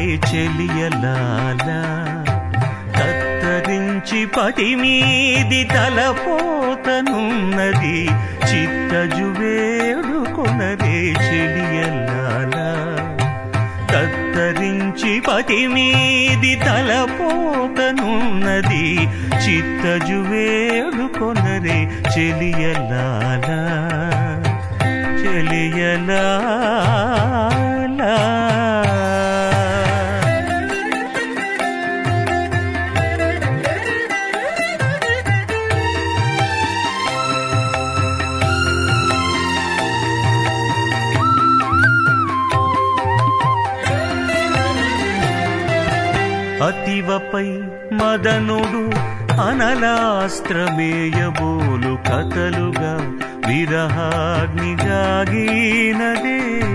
చెలియలాలా తత్తరించి పటి మీది తలపోతనున్నది చిత్తజు వేడుకొనరే చెలియలాలా తత్తరించి పటి మీది తలపోతనున్నది చిత్తజు వేడుకొనరే చెలియలాలా చెలియలాలా అతివపై మదనుడు అనలాస్త్రమేయబోలు కథలుగా విరహాగ్నిగాగినదే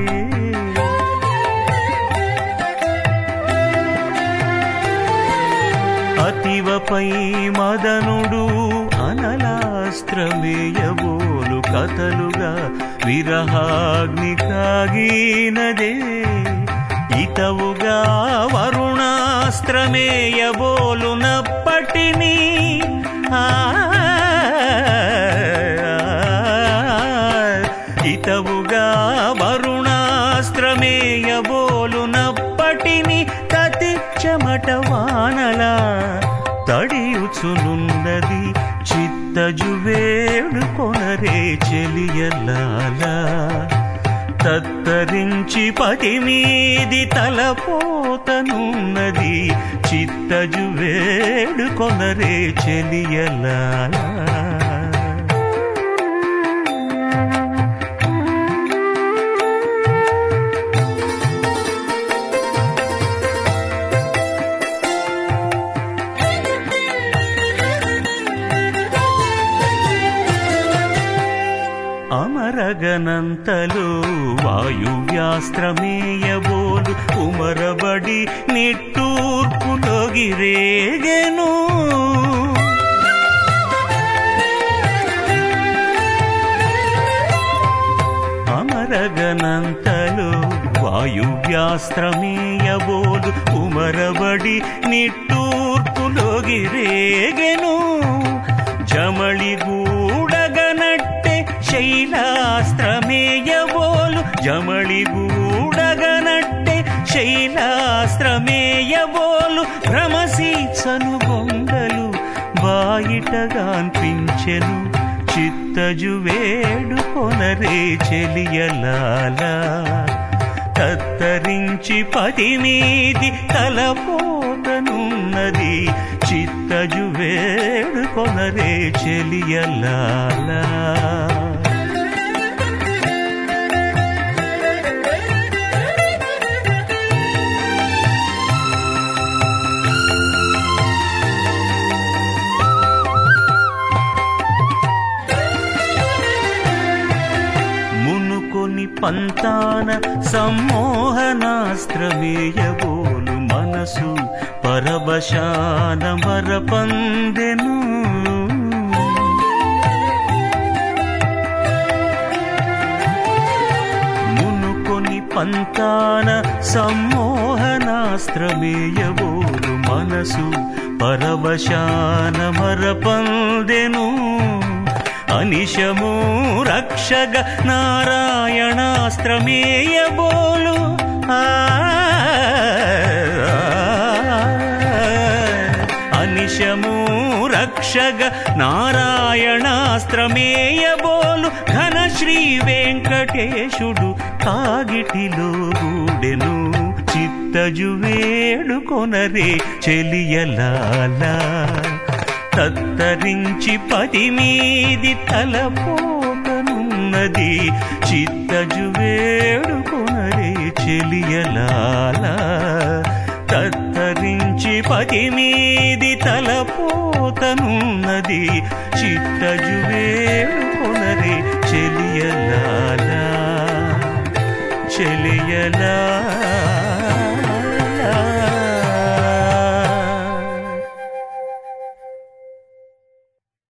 అతివపై మదనుడు అనలాస్త్రమేయబోలు కథలుగా విరహాగ్ని కాగినదే ఇతవుగా వరుణాస్త్రమేయబోలునప్పటినీ ఆ ఇతవుగా వరుణాస్త్రమేయబోలునప్పటిని తతి చెమట వానలా తడియుచునున్నది చిత్తజు వేడుకొనరే చెలియలాలా తత్తరించి పటి మీది తలపోతనున్నది చిత్తజు వేడుకొనరే చెలియలాలా అమరగనంతలో వాయువ్యాస్త్రమేయబోలు ఉమరబడి నిట్టూర్పులొగిరేగెను అమరగనంతలో వాయువ్యాస్త్రమేయబోలు ఉమరబడి నిట్టూర్పులొగిరేగెను జమళి గూడగనట్టె శైలాస్త్రమేయబోలు జమళి గూడగనట్టె శైలాస్త్రమేయబోలు భ్రమశీసను గొంగలు బాయిటగాన్పించెను చిత్తజు వేడుకొనరే చెలియలాలా తత్తరించి పది మీది తలపోతనున్నది చిత్తజు వేడుకొనరే చెలియలాలా మునుకొని పంతాన సమ్మోహనాస్త్రమేయబోలు మనసు పరవశాన మరపందెను మునుకొని పంతాన సమ్మోహనాస్త్రమేయబోలు మనసు పరవశాన మరపందెను అనిశము రక్షగ నారాయణాస్త్రమేయబోలు ఆ అనిశము రక్షగ నారాయణాస్త్రమేయబోలు ఘన శ్రీ వెంకటేశుడు కాగిటిలో గూడెను చిత్తజు వేడుకొనరే చెలియలాలా తత్తరించి పది మీది తలపోతనున్నది చిత్తజు వేడుకొనరే చెలియలాలా తత్తరించి పది మీది తలపోతనున్నది చిత్తజు వేడుకొనరే చెలియలాలా చెలియలా